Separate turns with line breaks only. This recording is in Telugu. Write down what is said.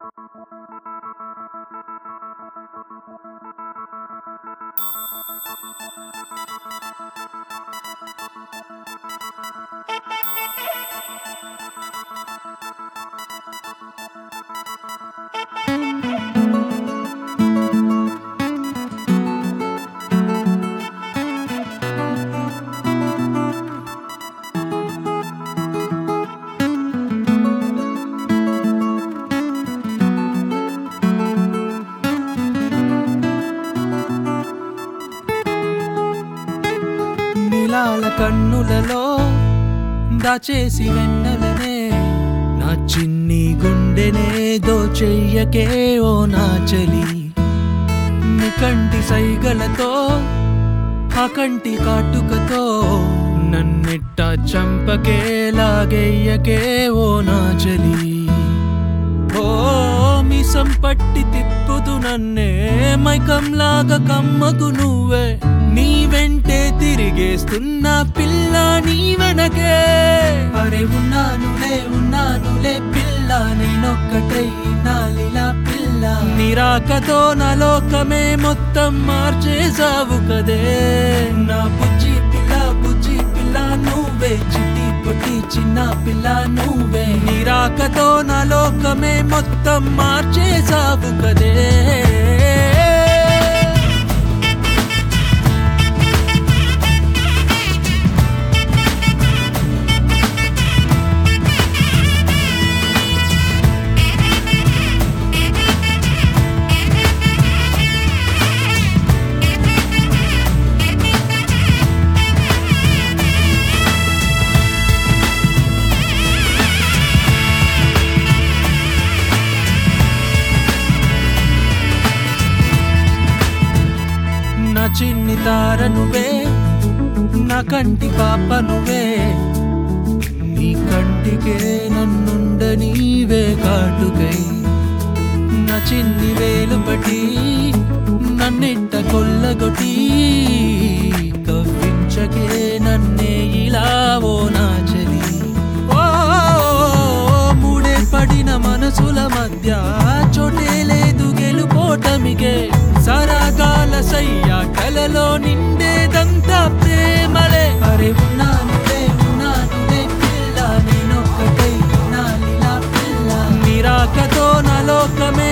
నీలాల కన్నులలో దాచేసి వెన్నెలనే నా చిన్ని గుండెనే దోచెయ్యకే ఓ నా చలి నీ కంటి సైగలతో ఆ కంటి కాటుకతో నన్నిట్ట చంపకే లాగెయ్యకే ఓ నా చలి ఓ మిసం పట్టి తిప్పుతూ నన్నే మైకంలాగా కమ్మకు నువ్వే నీ వెంటే తిరిగేస్తున్నా పిల్ల నీ వెనకే అరే ఉన్నానులే ఉన్నానులే పిల్ల నేనొక్కటై నాలిలా పిల్ల నిరాకతో నా లోకమే మొత్తం మార్చేసావు కదే నా బుజ్జి పిల్ల బుజ్జి పిల్ల నువ్వే చిట్టి పొట్టి చిన్న పిల్ల నువ్వే నిరాకతో నా లోకమే మొత్తం మార్చేసావు కదే నా చిన్ని తార నువ్వే నా కంటి పాప నువ్వే నీ కంటికే నన్నుండ నీవే కాటుకై నా చిన్ని వేలు పట్టి నన్నింట కొల్లగొట్టి కవ్వించకే నన్నే ఇలా ఓ నా చలి ఓ మూడే పడిన మనసుల మధ్య చోటే లేదు గెలుపోటమికే సరగాల సయ్యా కలలో నిండేదంతా ప్రేమలే అరే ఉన్నానులే ఉన్నానులే పిల్ల నేనొక్కటై నాలిలా పిల్ల నిరాకతో నా లోకమే